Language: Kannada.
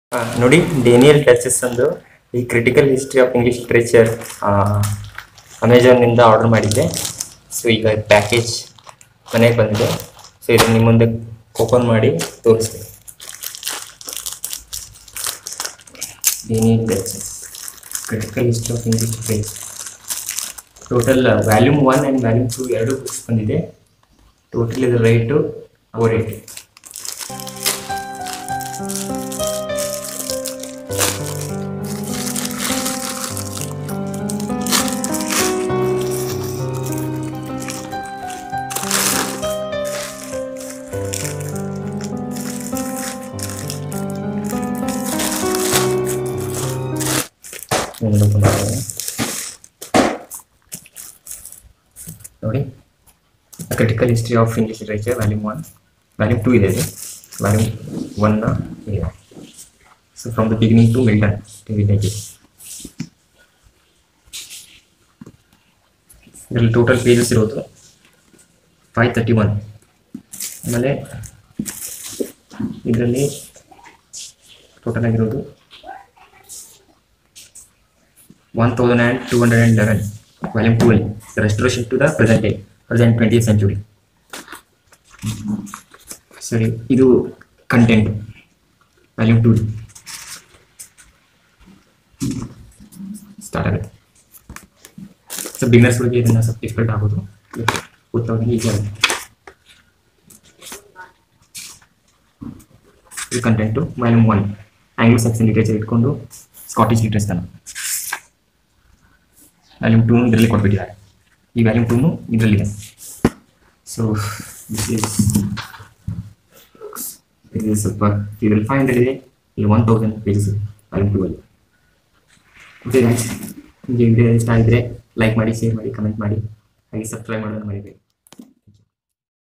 ಆ, ನೋಡಿ ಡೇನಿಯಲ್ ಟಚಸ್ ಅಂದು ಈ critical history of English literature ಅಮೆಝಾನ್ನಿಂದ ಆರ್ಡರ್ ಮಾಡಿದ್ದೆ ಸೊ ಈಗ ಪ್ಯಾಕೇಜ್ ಮನೆಗೆ ಬಂದಿದೆ ಸೊ ಇದನ್ನು ನಿಮ್ಮ ಮುಂದೆ ಓಪನ್ ಮಾಡಿ ತೋರಿಸ್ತೀನಿ Daniel Daiches critical history of English literature total volume one and volume two ಎರಡು ಬುಕ್ಸ್ ಬಂದಿದೆ ಟೋಟಲ್ ಇದರ ರೇಟು ಫೋರ್ ಏಯ್ಟಿ ಒಂದು open ಮಾಡೋಣ. ನೋಡಿ critical history of English literature volume one volume two ಇದೆ ವ್ಯಾಲ್ಯೂಮ್ ಒನ್ನ ಇದೆ so from the beginning to Milton village ಇದರಲ್ಲಿ ಟೋಟಲ್ ಪೇಜಸ್ ಇರೋದು ಫೈವ್ ತರ್ಟಿ ಒನ್ ಆಮೇಲೆ ಇದರಲ್ಲಿ ಟೋಟಲ್ ಆಗಿರೋದು one thousand and two hundred and eleven volume two ಅಲ್ಲಿ restoration to the present day present twenty century ಸರಿ ಇದು ಕಂಟೆಂಟ್ ವ್ಯಾಲ್ಯೂಮ್ ಟೂ ಸ್ಟಾರ್ಟ್ ಆಗುತ್ತೆ ಸೊ ಬಿಗ್ನರ್ಸ್ಗಳಿಗೆ ಇದನ್ನು ಸ್ವಲ್ಪ ಡಿಫಿಕಲ್ಟ್ ಆಗೋದು ಗೊತ್ತಾಗಿ ಈಸಿ ಆಗುತ್ತೆ ಇದು content volume one Anglo section literature ಇಟ್ಕೊಂಡು ಸ್ಕಾಟಿಷ್ ಲಿಟ್ರೇಚರ್ ವ್ಯಾಲ್ಯೂಮ್ ಟೂ ಇದರಲ್ಲಿ ಕೊಟ್ಬಿಟ್ಟಿದ್ದಾರೆ ಈ ವ್ಯಾಲ್ಯೂಮ್ ಟೂನು ಇದರಲ್ಲಿದೆ ಸೊ ದಿಸ್ ಈಸ್ ಇದು ಸ್ವಲ್ಪ ಇದರಲ್ಲಿ ಫೈವ್ ಹಂಡ್ರೆಡ್ ಇದೆ ಇಲ್ಲಿ one thousand pages volume two ಅಲ್ಲಿ ಓಕೆ ಗೈಸ್ ನಿಮಗೆ ವಿಡಿಯೋ ಇಷ್ಟ ಆಗಿದ್ರೆ ಲೈಕ್ ಮಾಡಿ ಶೇರ್ ಮಾಡಿ ಕಮೆಂಟ್ ಮಾಡಿ ಹಾಗೆ ಸಬ್ಸ್ಕ್ರೈಬ್ ಮಾಡೋದನ್ನು ಮರಿಬೇಡಿ